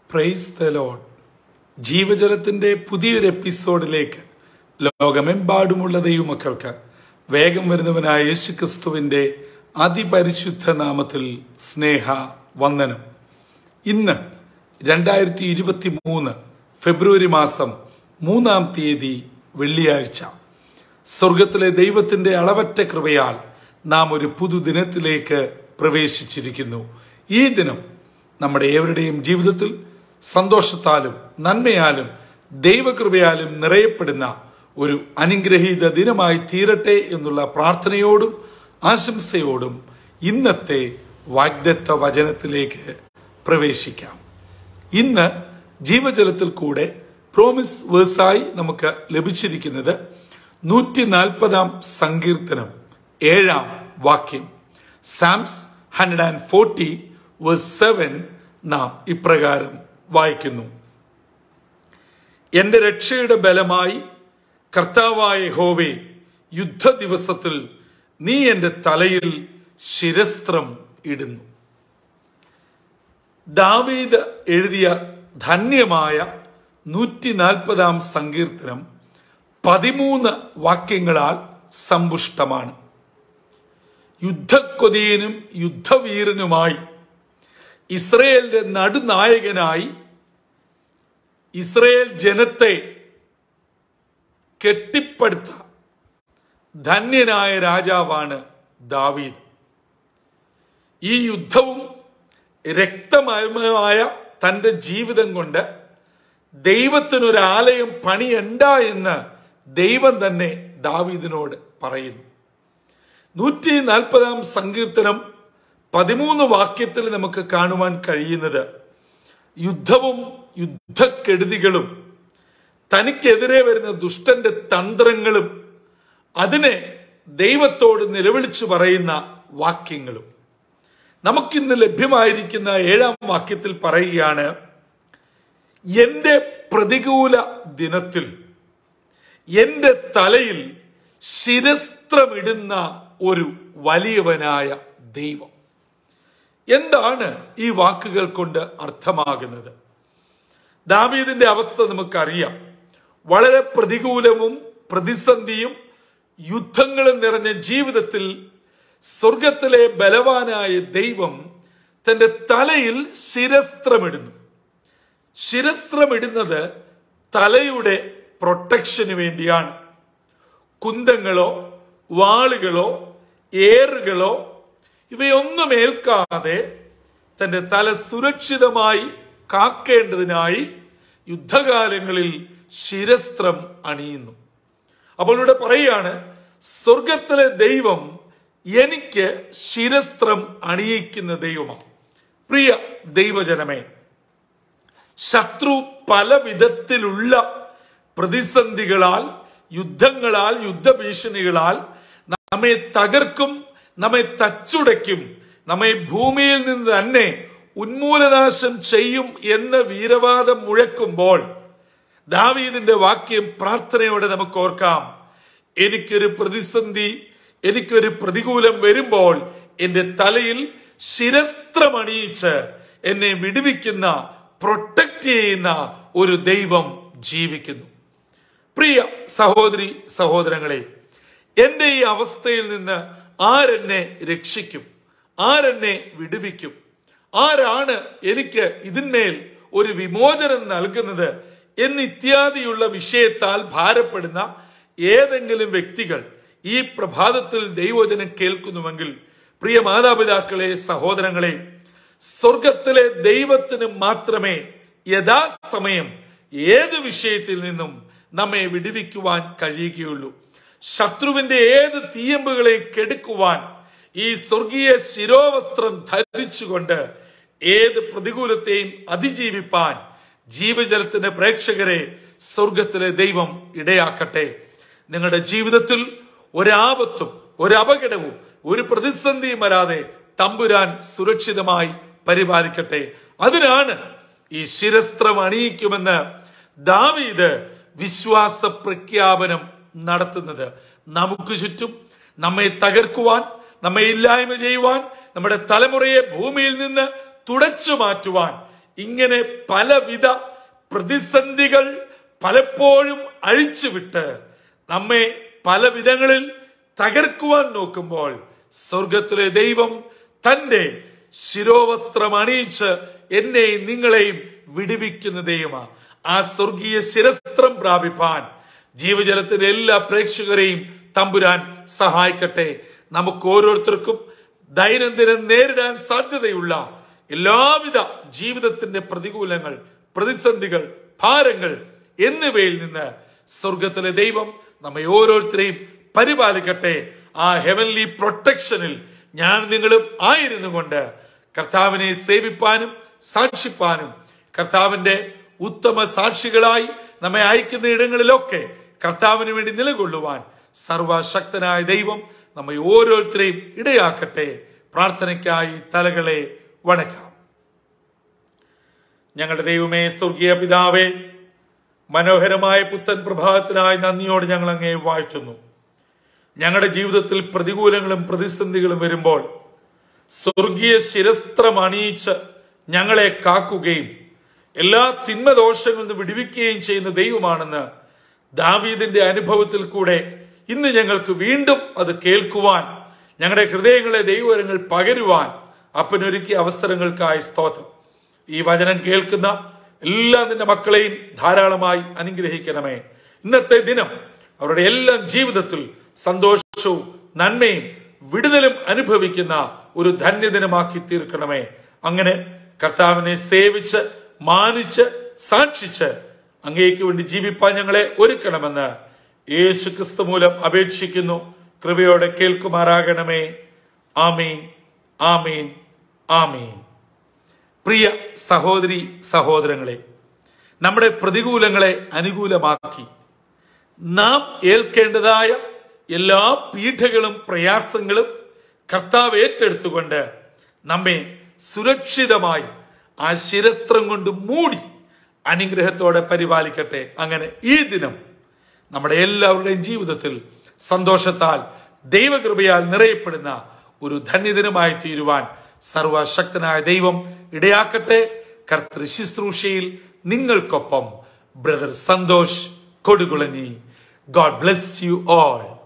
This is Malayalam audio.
പ്രൈസ് ദ ലോഡ് ജീവജലത്തിന്റെ പുതിയൊരു എപ്പിസോഡിലേക്ക് ലോകമെമ്പാടുമുള്ള ദൈവമക്കൾക്ക് വേഗം വരുന്നവനായ യേശുക്രിസ്തുവിന്റെ അതിപരിശുദ്ധ നാമത്തിൽ സ്നേഹ വന്ദനം ഇന്ന് രണ്ടായിരത്തി ഇരുപത്തി മൂന്ന് ഫെബ്രുവരി മാസം മൂന്നാം തീയതി വെള്ളിയാഴ്ച സ്വർഗത്തിലെ ദൈവത്തിന്റെ അളവറ്റ കൃപയാൽ നാം ഒരു പുതുദിനത്തിലേക്ക് പ്രവേശിച്ചിരിക്കുന്നു ഈ ദിനം നമ്മുടെ ഏവരുടെയും ജീവിതത്തിൽ സന്തോഷത്താലും നന്മയാലും ദൈവകൃപയാലും നിറയപ്പെടുന്ന ഒരു അനുഗ്രഹീത ദിനമായി തീരട്ടെ എന്നുള്ള പ്രാർത്ഥനയോടും ആശംസയോടും ഇന്നത്തെ വാഗ്ദത്ത വചനത്തിലേക്ക് പ്രവേശിക്കാം ഇന്ന് ജീവജലത്തിൽ കൂടെ പ്രോമിസ് വേഴ്സായി നമുക്ക് ലഭിച്ചിരിക്കുന്നത് നൂറ്റി നാൽപ്പതാം സങ്കീർത്തനം ഏഴാം വാക്യം Psalms hundred and forty verse seven നാം ഇപ്രകാരം വായിക്കുന്നു എന്റെ രക്ഷയുടെ ബലമായി കർത്താവായ ഹോവേ യുദ്ധ ദിവസത്തിൽ നീ എന്റെ തലയിൽ ശിരസ്ത്രം ഇടുന്നു ദാവീദ് എഴുതിയ ധന്യമായ നൂറ്റി നാൽപ്പതാം സങ്കീർത്തനം പതിമൂന്ന് വാക്യങ്ങളാൽ സമ്പുഷ്ടമാണ് യുദ്ധക്കൊതിയനും യുദ്ധവീരനുമായി ഇസ്രയേലിന്റെ നടുനായകനായി ഇസ്രയേൽ ജനത്തെ കെട്ടിപ്പടുത്ത ധന്യനായ രാജാവാണ് ദാവീദ് ഈ യുദ്ധവും രക്തമയമായ തന്റെ ജീവിതം കൊണ്ട് ദൈവത്തിനൊരു ആലയം പണിയണ്ട എന്ന് ദൈവം തന്നെ ദാവീദിനോട് പറയുന്നു നൂറ്റി നാൽപ്പതാം സങ്കീർത്തനം പതിമൂന്ന് വാക്യത്തിൽ നമുക്ക് കാണുവാൻ കഴിയുന്നത് യുദ്ധവും യുദ്ധക്കെടുതികളും തനിക്കെതിരെ വരുന്ന ദുഷ്ടന്റെ തന്ത്രങ്ങളും അതിനെ ദൈവത്തോട് നിലവിളിച്ചു പറയുന്ന വാക്യങ്ങളും നമുക്കിന്ന് ലഭ്യമായിരിക്കുന്ന ഏഴാം വാക്യത്തിൽ പറയുകയാണ് എന്റെ പ്രതികൂല ദിനത്തിൽ എന്റെ തലയിൽ ശിരസ്ത്രമിടുന്ന ഒരു വലിയവനായ ദൈവം എന്താണ് ഈ വാക്കുകൾ കൊണ്ട് അർത്ഥമാകുന്നത് ദാവീദിന്റെ അവസ്ഥ നമുക്കറിയാം വളരെ പ്രതികൂലവും പ്രതിസന്ധിയും യുദ്ധങ്ങളും നിറഞ്ഞ ജീവിതത്തിൽ സ്വർഗത്തിലെ ബലവാനായ ദൈവം തന്റെ തലയിൽ ശിരസ്ത്രമിടുന്നു ശിരസ്ത്രമിടുന്നത് തലയുടെ പ്രൊട്ടക്ഷന് വേണ്ടിയാണ് കുന്തങ്ങളോ വാളുകളോ ഏറുകളോ ഇവയൊന്നും ഏൽക്കാതെ തന്റെ തല സുരക്ഷിതമായി കാക്കേണ്ടതിനായി യുദ്ധകാലങ്ങളിൽ ശിരസ്ത്രം അണിയുന്നു അപ്പോൾ ഇവിടെ പറയുകയാണ് സ്വർഗത്തിലെ ദൈവം എനിക്ക് ശിരസ്ത്രം അണിയിക്കുന്ന ദൈവമാണ് പ്രിയ ദൈവജനമേ ശത്രു പല വിധത്തിലുള്ള പ്രതിസന്ധികളാൽ യുദ്ധങ്ങളാൽ യുദ്ധഭീഷണികളാൽ നമ്മെ തകർക്കും നമ്മെ തച്ചുടയ്ക്കും നമ്മെ ഭൂമിയിൽ നിന്ന് തന്നെ ഉന്മൂലനാശം ചെയ്യും എന്ന് വീരവാദം മുഴക്കുമ്പോൾ ദാവീദിന്റെ വാക്യം പ്രാർത്ഥനയോടെ നമുക്ക് ഓർക്കാം എനിക്കൊരു പ്രതിസന്ധി എനിക്കൊരു പ്രതികൂലം വരുമ്പോൾ എന്റെ തലയിൽ ശിരസ്ത്രമണിയിച്ച് എന്നെ വിടുവിക്കുന്ന പ്രൊട്ടക്ട് ചെയ്യുന്ന ഒരു ദൈവം ജീവിക്കുന്നു പ്രിയ സഹോദരി സഹോദരങ്ങളെ എന്റെ ഈ അവസ്ഥയിൽ നിന്ന് ആരെന്നെ രക്ഷിക്കും ആരെന്നെ വിടുവിക്കും ആരാണ് എനിക്ക് ഇതിന്മേൽ ഒരു വിമോചനം നൽകുന്നത് എന്നിത്യാദിയുള്ള വിഷയത്താൽ ഭാരപ്പെടുന്ന ഏതെങ്കിലും വ്യക്തികൾ ഈ പ്രഭാതത്തിൽ ദൈവജനം കേൾക്കുന്നുവെങ്കിൽ പ്രിയ മാതാപിതാക്കളെ സഹോദരങ്ങളെ സ്വർഗത്തിലെ ദൈവത്തിന് മാത്രമേ യഥാസമയം ഏത് വിഷയത്തിൽ നിന്നും നമ്മെ വിടുവിക്കുവാൻ കഴിയുകയുള്ളൂ ശത്രുവിന്റെ ഏത് തീയമ്പുകളെ കെടുക്കുവാൻ ഈ സ്വർഗീയ ശിരോവസ്ത്രം ധരിച്ചുകൊണ്ട് ഏത് പ്രതികൂലത്തെയും അതിജീവിപ്പാൻ ജീവജലത്തിന്റെ പ്രേക്ഷകരെ സ്വർഗത്തിലെ ദൈവം ഇടയാക്കട്ടെ നിങ്ങളുടെ ജീവിതത്തിൽ ഒരാപത്തും ഒരു അപകടവും ഒരു പ്രതിസന്ധിയും വരാതെ തമ്പുരാൻ സുരക്ഷിതമായി പരിപാലിക്കട്ടെ അതിനാണ് ഈ ശിരസ്ത്രം അണിയിക്കുമെന്ന് ദാവീദ് വിശ്വാസ പ്രഖ്യാപനം നടത്തുന്നത് നമുക്ക് ചുറ്റും നമ്മെ തകർക്കുവാൻ നമ്മെ ഇല്ലായ്മ ചെയ്യുവാൻ നമ്മുടെ തലമുറയെ ഭൂമിയിൽ നിന്ന് തുടച്ചു മാറ്റുവാൻ ഇങ്ങനെ പലവിധ പ്രതിസന്ധികൾ പലപ്പോഴും അഴിച്ചുവിട്ട് നമ്മെ പല വിധങ്ങളിൽ തകർക്കുവാൻ നോക്കുമ്പോൾ സ്വർഗത്തിലെ ദൈവം തന്റെ ശിരോവസ്ത്രം അണിയിച്ച് എന്നെയും നിങ്ങളെയും വിടുവിക്കുന്ന ദൈവമാ ആ സ്വർഗീയ ശിരസ്ത്രം പ്രാപിപ്പാൻ ജീവജലത്തിന്റെ എല്ലാ പ്രേക്ഷകരെയും തമ്പുരാൻ സഹായിക്കട്ടെ നമുക്ക് ഓരോരുത്തർക്കും ദൈനംദിനം നേരിടാൻ സാധ്യതയുള്ള എല്ലാവിധ ജീവിതത്തിന്റെ പ്രതികൂലങ്ങൾ പ്രതിസന്ധികൾ ഭാരങ്ങൾ എന്നിവയിൽ നിന്ന് സ്വർഗത്തിലെ ദൈവം നമ്മെ ഓരോരുത്തരെയും പരിപാലിക്കട്ടെ ആ ഹെവൻലി പ്രൊട്ടക്ഷനിൽ ഞാൻ നിങ്ങളും ആയിരുന്നു കൊണ്ട് കർത്താവിനെ സേവിപ്പാനും സാക്ഷിപ്പാനും കർത്താവിന്റെ ഉത്തമ സാക്ഷികളായി നമ്മെ അയക്കുന്ന ഇടങ്ങളിലൊക്കെ കർത്താവിന് വേണ്ടി നിലകൊള്ളുവാൻ സർവശക്തനായ ദൈവം നമ്മെ ഓരോരുത്തരെയും ഇടയാക്കട്ടെ പ്രാർത്ഥനയ്ക്കായി തലകളെ വണക്കാം ഞങ്ങളുടെ ദൈവമേ സ്വർഗീയ പിതാവേ മനോഹരമായ പുത്തൻ പ്രഭാതത്തിനായി നന്ദിയോട് ഞങ്ങൾ അങ്ങേ വാഴ്ത്തുന്നു ഞങ്ങളുടെ ജീവിതത്തിൽ പ്രതികൂലങ്ങളും പ്രതിസന്ധികളും വരുമ്പോൾ സ്വർഗീയ ശിരസ്ത്രം അണിയിച്ച് ഞങ്ങളെ കാക്കുകയും എല്ലാ തിന്മദോഷങ്ങളിൽ നിന്ന് വിടുവിക്കുകയും ചെയ്യുന്ന ദൈവമാണെന്ന് ദാവീദിന്റെ അനുഭവത്തിൽ കൂടെ ഇന്ന് ഞങ്ങൾക്ക് വീണ്ടും അത് കേൾക്കുവാൻ ഞങ്ങളുടെ ഹൃദയങ്ങളെ ദൈവവരങ്ങൾ പകരുവാൻ അപ്പനൊരുക്കിയ അവസരങ്ങൾക്കായി സ്തോത്രം ഈ വചനം കേൾക്കുന്ന എല്ലാ നിന്റെ മക്കളെയും ധാരാളമായി അനുഗ്രഹിക്കണമേ ഇന്നത്തെ ദിനം അവരുടെ എല്ലാം ജീവിതത്തിൽ സന്തോഷവും നന്മയും വിടുതലും അനുഭവിക്കുന്ന ഒരു ധന്യദിനമാക്കി തീർക്കണമേ അങ്ങനെ കർത്താവിനെ സേവിച്ച് മാനിച്ച് സാക്ഷിച്ച് അങ്ങേക്ക് വേണ്ടി ജീവിപ്പാൻ ഞങ്ങളെ ഒരുക്കണമെന്ന് യേശു ക്രിസ്തു മൂലം അപേക്ഷിക്കുന്നു കൃപയോടെ കേൾക്കുമാറാകണമേ ആമീൻ ആമീൻ ആമീൻ പ്രിയ സഹോദരി സഹോദരങ്ങളെ നമ്മുടെ പ്രതികൂലങ്ങളെ അനുകൂലമാക്കി നാം ഏൽക്കേണ്ടതായ എല്ലാ പീഠകളും പ്രയാസങ്ങളും കർത്താവ് ഏറ്റെടുത്തുകൊണ്ട് നമ്മെ സുരക്ഷിതമായി ആ ശിരസ്ത്രം കൊണ്ട് മൂടി അനുഗ്രഹത്തോടെ പരിപാലിക്കട്ടെ അങ്ങനെ ഈ ദിനം നമ്മുടെ എല്ലാവരുടെയും ജീവിതത്തിൽ സന്തോഷത്താൽ ദൈവകൃപയാൽ നിറയപ്പെടുന്ന ഒരു ധന്യദിനമായി തീരുവാൻ സർവശക്തനായ ദൈവം ഇടയാക്കട്ടെ കർത്തൃ ശുശ്രൂഷയിൽ നിങ്ങൾക്കൊപ്പം brother Santhosh Kodukulanji God bless you all